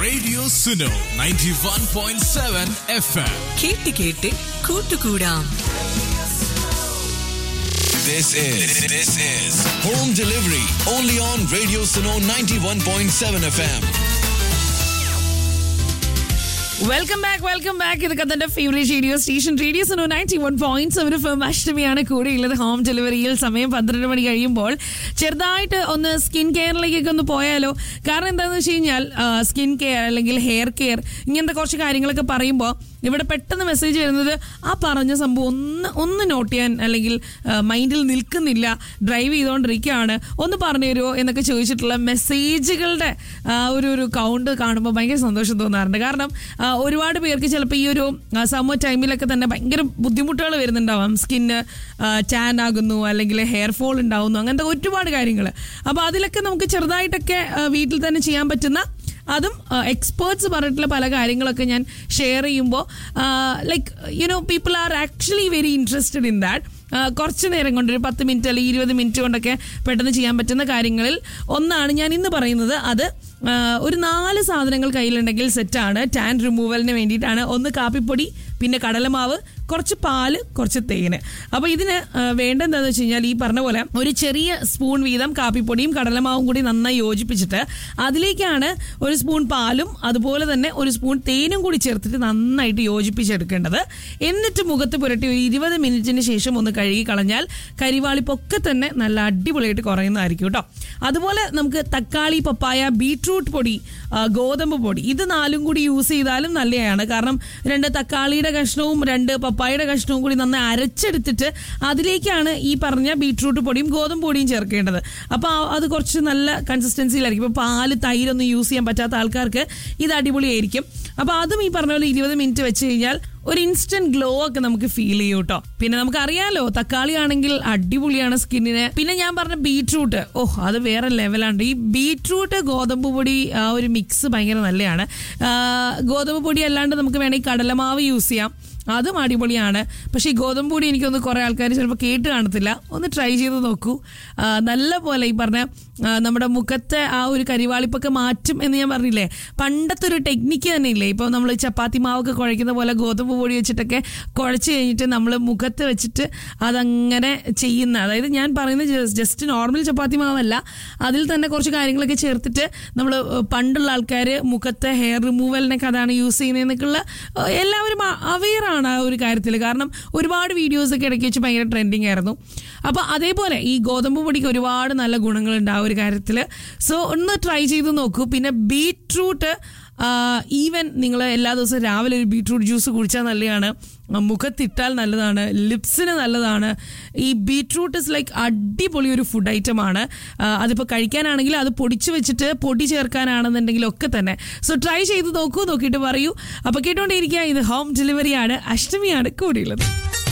Radio Suno 91.7 FM. കേട്ട് കേട്ട് കൂട്ടുകൂടാം This is this is home delivery only on Radio Suno 91.7 FM. Welcome back welcome back ഇത് കത്തന്റെ favourite radio station radio Suno ninety one point seven film അഷ്ടമിയാണ് കൂടെയുള്ളത് home ഡെലിവറിയിൽ സമയം പന്ത്രണ്ട് മണി കഴിയുമ്പോൾ ചെറുതായിട്ട് ഒന്ന് സ്കിൻ കെയറിലേക്കൊക്കെ ഒന്ന് പോയാലോ കാരണം എന്താണെന്ന് വെച്ച് കഴിഞ്ഞാൽ സ്കിൻ കെയർ അല്ലെങ്കിൽ ഹെയർ കെയർ ഇങ്ങനത്തെ കുറച്ച് കാര്യങ്ങളൊക്കെ പറയുമ്പോൾ ഇവിടെ പെട്ടെന്ന് മെസ്സേജ് വരുന്നത് ആ പറഞ്ഞ സംഭവം ഒന്ന് ഒന്ന് നോട്ട് ചെയ്യാൻ അല്ലെങ്കിൽ മൈൻഡിൽ നിൽക്കുന്നില്ല ഡ്രൈവ് ചെയ്തുകൊണ്ടിരിക്കുകയാണ് ഒന്ന് പറഞ്ഞു തരുമോ എന്നൊക്കെ ചോദിച്ചിട്ടുള്ള മെസ്സേജുകളുടെ ആ, ഒരു ഒരു കൗണ്ട് കാണുമ്പോൾ ഭയങ്കര സന്തോഷം തോന്നാറുണ്ട് കാരണം ആ, ഒരുപാട് പേർക്ക് ചിലപ്പോൾ ഈ ഒരു സമ്മർ ടൈമിലൊക്കെ തന്നെ ഭയങ്കര ബുദ്ധിമുട്ടുകൾ വരുന്നുണ്ടാവാം സ്കിന്ന് ടാൻ ആകുന്നു അല്ലെങ്കിൽ ഹെയർ ഫോൾ ഉണ്ടാവുന്നു അങ്ങനത്തെ ഒരുപാട് കാര്യങ്ങൾ അപ്പോൾ അതിലൊക്കെ നമുക്ക് ചെറുതായിട്ടൊക്കെ ആ, വീട്ടിൽ തന്നെ ചെയ്യാൻ പറ്റുന്ന അതും എക്സ്പേർട്സ് പറഞ്ഞിട്ടുള്ള പല കാര്യങ്ങളൊക്കെ ഞാൻ ഷെയർ ചെയ്യുമ്പോൾ like you know people are actually very interested in that കുറച്ച് നേരം കൊണ്ട് ഒരു പത്ത് മിനിറ്റ് അല്ലെങ്കിൽ ഇരുപത് മിനിറ്റ് കൊണ്ടൊക്കെ പെട്ടെന്ന് ചെയ്യാൻ പറ്റുന്ന കാര്യങ്ങളിൽ ഒന്നാണ് ഞാൻ ഇന്ന് പറയുന്നത് അത് ആ, ഒരു നാല് സാധനങ്ങൾ കയ്യിലുണ്ടെങ്കിൽ സെറ്റാണ് ടാൻ റിമൂവലിന് വേണ്ടിയിട്ടാണ് ഒന്ന് കാപ്പിപ്പൊടി പിന്നെ കടലമാവ് കുറച്ച് പാല് കുറച്ച് തേന് അപ്പോൾ ഇതിന് ആ, വേണ്ടതെന്താണെന്ന് വെച്ച് കഴിഞ്ഞാൽ ഈ പറഞ്ഞ പോലെ ഒരു ചെറിയ സ്പൂൺ വീതം കാപ്പിപ്പൊടിയും കടലമാവും കൂടി നന്നായി യോജിപ്പിച്ചിട്ട് അതിലേക്കാണ് ഒരു സ്പൂൺ പാലും അതുപോലെ തന്നെ ഒരു സ്പൂൺ തേനും കൂടി ചേർത്തിട്ട് നന്നായിട്ട് യോജിപ്പിച്ചെടുക്കേണ്ടത് എന്നിട്ട് മുഖത്ത് പുരട്ടി ഒരു ഇരുപത് മിനിറ്റിന് ശേഷം ഒന്ന് കഴുകി കളഞ്ഞാൽ കരിവാളിപ്പൊക്കെ തന്നെ നല്ല അടിപൊളിയായിട്ട് കുറയുന്നതായിരിക്കും കേട്ടോ അതുപോലെ നമുക്ക് തക്കാളി പപ്പായ ബീട്രൂട്ട് പൊടി ആ, ഗോതമ്പ് പൊടി ഇത് നാലും കൂടി യൂസ് ചെയ്താലും നല്ലതാണ് കാരണം രണ്ട് തക്കാളിയുടെ കഷ്ണവും രണ്ട് പപ്പായയുടെ കഷ്ണവും കൂടി നന്നായി അരച്ചെടുത്തിട്ട് അതിലേക്കാണ് ഈ പറഞ്ഞ ബീട്രൂട്ട് പൊടിയും ഗോതമ്പ് പൊടിയും ചേർക്കേണ്ടത് അപ്പോൾ അത് കുറച്ച് നല്ല കൺസിസ്റ്റൻസിയിലായിരിക്കും ഇപ്പോൾ പാല് തൈരൊന്നും യൂസ് ചെയ്യാൻ പറ്റാത്ത ആൾക്കാർക്ക് ഇത് അടിപൊളിയായിരിക്കും അപ്പോൾ അതും ഈ പറഞ്ഞ പോലെ ഇരുപത് മിനിറ്റ് വെച്ച് കഴിഞ്ഞാൽ ഒരു ഇൻസ്റ്റന്റ് ഗ്ലോ ഒക്കെ നമുക്ക് ഫീൽ ചെയ്യും കേട്ടോ പിന്നെ നമുക്ക് അറിയാലോ തക്കാളി ആണെങ്കിൽ അടിപൊളിയാണ് സ്കിന്നിന് പിന്നെ ഞാൻ പറഞ്ഞ ബീട്രൂട്ട് ഓഹ് അത് വേറെ ലെവലാണ് ഈ ബീട്രൂട്ട് ഗോതമ്പ് പൊടി ആ ഒരു മിക്സ് ഭയങ്കര നല്ലതാണ് ആ, ഗോതമ്പ് പൊടി അല്ലാണ്ട് നമുക്ക് വേണമെങ്കിൽ കടലമാവ് യൂസ് ചെയ്യാം അതും അടിപൊളിയാണ് പക്ഷേ ഈ ഗോതമ്പ് പൊടി എനിക്കൊന്ന് കുറേ ആൾക്കാർ ചിലപ്പോൾ കേട്ട് കാണത്തില്ല ഒന്ന് ട്രൈ ചെയ്ത് നോക്കൂ ആ, നല്ല പോലെ ഈ പറഞ്ഞ ആ, നമ്മുടെ മുഖത്തെ ആ ഒരു കരിവാളിപ്പൊക്കെ മാറ്റും എന്ന് ഞാൻ പറഞ്ഞില്ലേ പണ്ടത്തെ ഒരു ടെക്നിക്ക് തന്നെ ഇല്ലേ ഇപ്പോൾ നമ്മൾ ചപ്പാത്തി മാവൊക്കെ കുഴയ്ക്കുന്ന പോലെ ഗോതമ്പ് പൊടി വെച്ചിട്ടൊക്കെ കുഴച്ച് കഴിഞ്ഞിട്ട് നമ്മൾ മുഖത്ത് വെച്ചിട്ട് അതങ്ങനെ ചെയ്യുന്ന അതായത് ഞാൻ പറയുന്നത് ജസ്റ്റ് നോർമൽ ചപ്പാത്തി മാവല്ല അതിൽ തന്നെ കുറച്ച് കാര്യങ്ങളൊക്കെ ചേർത്തിട്ട് നമ്മൾ പണ്ടുള്ള ആൾക്കാർ മുഖത്തെ ഹെയർ റിമൂവലിനൊക്കെ അതാണ് യൂസ് ചെയ്യുന്നതെന്നൊക്കെയുള്ള ഏഹ്, എല്ലാവരും അവെയർ ആണ് ആ ഒരു കാര്യത്തിൽ കാരണം ഒരുപാട് വീഡിയോസ് ഒക്കെ ഇടയ്ക്ക് വെച്ച് ഭയങ്കര ട്രെൻഡിങ് ആയിരുന്നു അപ്പോൾ അതേപോലെ ഈ ഗോതമ്പ് പൊടിക്ക് ഒരുപാട് നല്ല ഗുണങ്ങളുണ്ട് ആ ഒരു കാര്യത്തിൽ സോ ഒന്ന് ട്രൈ ചെയ്ത് നോക്കൂ പിന്നെ ബീട്രൂട്ട് ഈവൻ നിങ്ങൾ എല്ലാ ദിവസവും രാവിലെ ഒരു ബീട്രൂട്ട് ജ്യൂസ് കുടിച്ചാൽ നല്ലതാണ് ആ, മുഖത്തിട്ടാൽ നല്ലതാണ് ലിപ്സിന് നല്ലതാണ് ഈ ബീട്രൂട്ട് ഇസ് ലൈക്ക് അടിപൊളി ഒരു ഫുഡ് ഐറ്റമാണ് അതിപ്പോൾ കഴിക്കാനാണെങ്കിൽ അത് പൊടിച്ച് വെച്ചിട്ട് പൊടി ചേർക്കാനാണെന്നുണ്ടെങ്കിൽ ഒക്കെ തന്നെ സോ ട്രൈ ചെയ്ത് നോക്കൂ നോക്കിയിട്ട് പറയൂ അപ്പോൾ കേട്ടോണ്ടിരിക്കുക ഇത് ഹോം ഡെലിവറിയാണ് അഷ്ടമിയാണ് കൂടിയുള്ളത്